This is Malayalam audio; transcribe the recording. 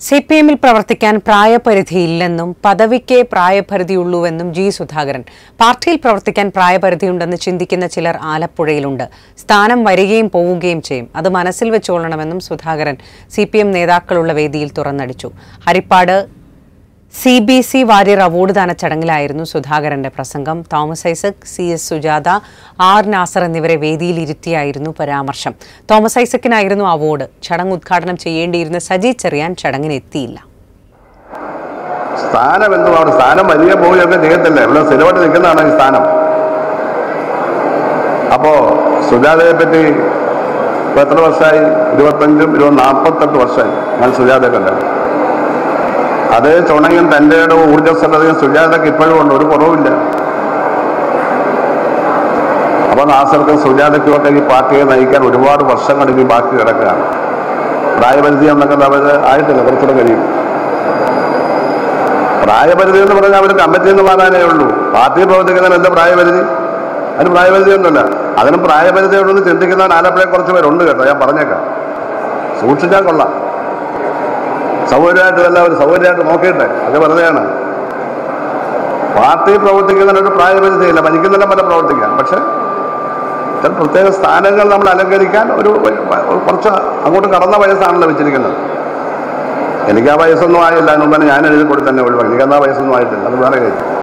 സി പി എമ്മിൽ പ്രവർത്തിക്കാൻ പ്രായപരിധിയില്ലെന്നും പദവിക്കേ പ്രായപരിധിയുള്ളൂവെന്നും ജി സുധാകരൻ പാർട്ടിയിൽ പ്രവർത്തിക്കാൻ പ്രായപരിധിയുണ്ടെന്ന് ചിന്തിക്കുന്ന ചിലർ ആലപ്പുഴയിലുണ്ട് സ്ഥാനം വരികയും പോവുകയും ചെയ്യും അത് മനസ്സിൽ വെച്ചുകൊള്ളണമെന്നും സുധാകരൻ സി പി എം നേതാക്കളുള്ള വേദിയിൽ തുറന്നടിച്ചു Harippad C B C Warrier award ദാന ചടങ്ങിലായിരുന്നു സുധാകരന്റെ പ്രസംഗം Thomas Isaac C S Sujatha R Nasar എന്നിവരെ വേദിയിൽ ഇരുത്തിയായിരുന്നു പരാമർശം തോമസ് ഐസക്കിനായിരുന്നു അവാർഡ് ചടങ്ങ് ഉദ്ഘാടനം ചെയ്യേണ്ടിയിരുന്ന സജി ചെറിയാൻ ചടങ്ങിന് എത്തിയില്ല സ്ഥാനം എന്തുവാണ് സ്ഥാനം വലിയ പോവുകയൊക്കെ ചെയ്യത്തില്ല ഇവിടെ സ്ഥിരമായിട്ട് നിൽക്കുന്നതാണ് ഈ സ്ഥാനം അപ്പോ സുജാതയെ പറ്റി ഇപ്പൊ എത്ര വർഷമായി ഇരുപത്തഞ്ചും ഇരുപത് നാൽപ്പത്തെട്ട് വർഷമായി ഞാൻ സുജാതയെ കണ്ടത് അതേ ചുണയും തൻ്റെ ഊർജ്ജസ്വലതയും സുജാതയ്ക്ക് ഇപ്പോഴും ഉണ്ട് ഒരു കുറവുമില്ല അപ്പൊ നാസർക്കും സുജാതയ്ക്കും ഒക്കെ ഈ പാർട്ടിയെ നയിക്കാൻ ഒരുപാട് വർഷങ്ങൾ ഇനി ബാക്കി കിടക്കുകയാണ് പ്രായപരിധി എന്നൊക്കെ അവർ ആയിട്ടില്ല കുറച്ചുകൂടെ കഴിയും പ്രായപരിധി എന്ന് പറഞ്ഞാൽ അവർ കമ്മിറ്റി എന്ന് പറയാനേ ഉള്ളൂ പാർട്ടി പ്രവർത്തിക്കുന്നതിന് എന്താ പ്രായപരിധി അതിന് പ്രായപരിധി ഒന്നുമില്ല അതിനും പ്രായപരിധി ഉണ്ടെന്ന് ചിന്തിക്കുന്ന ആലപ്പുഴ കുറച്ച് പേരുണ്ട് കേട്ടോ ഞാൻ പറഞ്ഞേക്കാം സൂക്ഷിച്ചാൽ കൊള്ളാം സൗകര്യമായിട്ട് എല്ലാവരും സൗകര്യമായിട്ട് നോക്കിയിട്ടെ അത് വെറുതെയാണ് പാർട്ടി പ്രവർത്തിക്കുന്നതിന് ഒരു പ്രായപരിധിയില്ല മരിക്കുന്നില്ല പല പ്രവർത്തിക്കാം പക്ഷെ ചില പ്രത്യേക സ്ഥാനങ്ങൾ നമ്മൾ അലങ്കരിക്കാൻ ഒരു കുറച്ച് അങ്ങോട്ട് കടന്ന വയസ്സാണല്ലോ വെച്ചിരിക്കുന്നത് എനിക്ക് ആ വയസ്സൊന്നും ആയില്ല എന്നും തന്നെ ഞാൻ എഴുതി കൂടി തന്നെ ഒഴിവാക്കി എനിക്ക് ആ വയസ്സൊന്നും ആയിട്ടില്ല അത് വേറെ കാര്യം